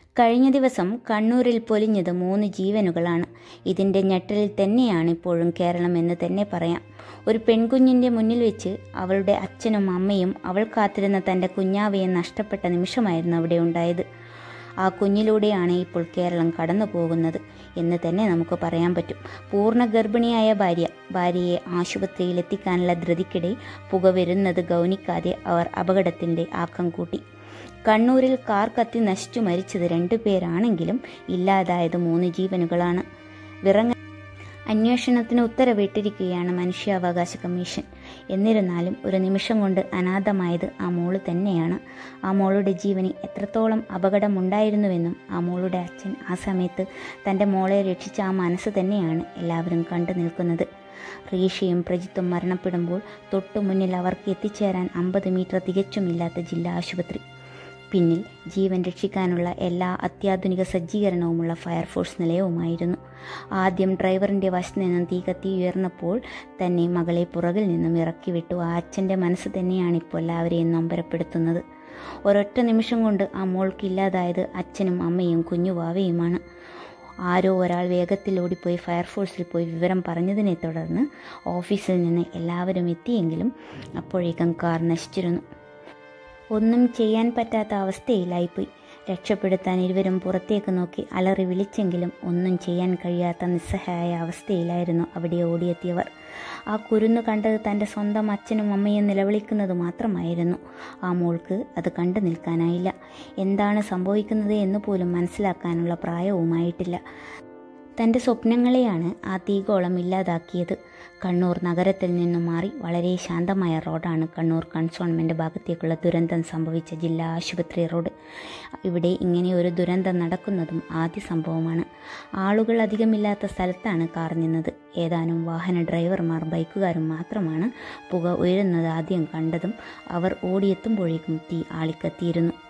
കഴിഞ്ഞ ദിവസം കണ്ണൂരിൽ പൊലിഞ്ഞത് മൂന്ന് ജീവനുകളാണ് ഇതിൻ്റെ ഞെട്ടലിൽ തന്നെയാണ് ഇപ്പോഴും കേരളം എന്ന് തന്നെ പറയാം ഒരു പെൺകുഞ്ഞിൻ്റെ മുന്നിൽ വെച്ച് അവളുടെ അച്ഛനും അമ്മയും അവൾ കാത്തിരുന്ന തൻ്റെ കുഞ്ഞാവയെ നഷ്ടപ്പെട്ട നിമിഷമായിരുന്നു അവിടെ ഉണ്ടായത് ആ കുഞ്ഞിലൂടെയാണ് ഇപ്പോൾ കേരളം കടന്നു പോകുന്നത് എന്ന് തന്നെ നമുക്ക് പറയാൻ പറ്റും പൂർണ്ണ ഗർഭിണിയായ ഭാര്യ ഭാര്യയെ ആശുപത്രിയിൽ എത്തിക്കാനുള്ള ധൃതിക്കിടെ പുക വരുന്നത് ഗൗനിക്കാതെ അവർ അപകടത്തിൻ്റെ ആക്കം കൂട്ടി കണ്ണൂരിൽ കാർ കത്തി നശിച്ചു മരിച്ചത് രണ്ടു പേരാണെങ്കിലും ഇല്ലാതായത് മൂന്ന് ജീവനുകളാണ് വിറങ്ങ അന്വേഷണത്തിന് ഉത്തരവിട്ടിരിക്കുകയാണ് മനുഷ്യാവകാശ കമ്മീഷൻ എന്നിരുന്നാലും ഒരു നിമിഷം കൊണ്ട് അനാഥമായത് ആ മോള് തന്നെയാണ് ആ മോളുടെ ജീവന് എത്രത്തോളം അപകടമുണ്ടായിരുന്നുവെന്നും ആ മോളുടെ അച്ഛൻ ആ സമയത്ത് തൻ്റെ മോളെ രക്ഷിച്ച ആ മനസ്സ് തന്നെയാണ് എല്ലാവരും കണ്ടു നിൽക്കുന്നത് റീഷയും പ്രജിത്തും മരണപ്പെടുമ്പോൾ തൊട്ടു മുന്നിൽ അവർക്ക് എത്തിച്ചേരാൻ അമ്പത് മീറ്റർ തികച്ചുമില്ലാത്ത ജില്ലാ ആശുപത്രി പിന്നിൽ ജീവൻ രക്ഷിക്കാനുള്ള എല്ലാ അത്യാധുനിക സജ്ജീകരണവുമുള്ള ഫയർഫോഴ്സ് നിലയവുമായിരുന്നു ആദ്യം ഡ്രൈവറിൻ്റെ വശത്ത് നിന്നും തീ കത്തി ഉയർന്നപ്പോൾ തന്നെ മകളെ പുറകിൽ നിന്നും ഇറക്കി വിട്ടു ആ അച്ഛൻ്റെ മനസ്സ് തന്നെയാണ് ഇപ്പോൾ എല്ലാവരെയും നൊമ്പരപ്പെടുത്തുന്നത് ഒരൊറ്റ നിമിഷം കൊണ്ട് ആ മോൾക്ക് ഇല്ലാതായത് അച്ഛനും അമ്മയും കുഞ്ഞുവാവയുമാണ് ആരോ ഒരാൾ വേഗത്തിൽ ഓടിപ്പോയി ഫയർഫോഴ്സിൽ പോയി വിവരം പറഞ്ഞതിനെ തുടർന്ന് ഓഫീസിൽ നിന്ന് എല്ലാവരും എത്തിയെങ്കിലും അപ്പോഴേക്കും കാർ നശിച്ചിരുന്നു ഒന്നും ചെയ്യാൻ പറ്റാത്ത അവസ്ഥയിലായിപ്പോയി രക്ഷപ്പെടുത്താൻ ഇരുവരും പുറത്തേക്ക് നോക്കി അലറി വിളിച്ചെങ്കിലും ഒന്നും ചെയ്യാൻ കഴിയാത്ത നിസ്സഹായ അവസ്ഥയിലായിരുന്നു അവിടെ ഓടിയെത്തിയവർ ആ കുരുന്ന് കണ്ടത് തൻ്റെ സ്വന്തം അച്ഛനും അമ്മയും നിലവിളിക്കുന്നത് മാത്രമായിരുന്നു ആ മോൾക്ക് അത് കണ്ടു നിൽക്കാനായില്ല എന്താണ് സംഭവിക്കുന്നത് എന്ന് പോലും മനസ്സിലാക്കാനുള്ള പ്രായവുമായിട്ടില്ല തൻ്റെ സ്വപ്നങ്ങളെയാണ് ആ തീഗോളം ഇല്ലാതാക്കിയത് കണ്ണൂർ നഗരത്തിൽ നിന്നും മാറി വളരെ ശാന്തമായ റോഡാണ് കണ്ണൂർ കൺസോൺമെൻ്റ് ഭാഗത്തേക്കുള്ള ദുരന്തം സംഭവിച്ച ജില്ലാ ആശുപത്രി റോഡ് ഇവിടെ ഇങ്ങനെ ഒരു ദുരന്തം നടക്കുന്നതും ആദ്യ സംഭവമാണ് ആളുകൾ അധികമില്ലാത്ത സ്ഥലത്താണ് കാർ നിന്നത് ഏതാനും വാഹന ഡ്രൈവർമാർ ബൈക്കുകാരും മാത്രമാണ് പുക ഉയരുന്നത് ആദ്യം കണ്ടതും അവർ ഓടിയെത്തുമ്പോഴേക്കും തീ ആളിക്കത്തിയിരുന്നു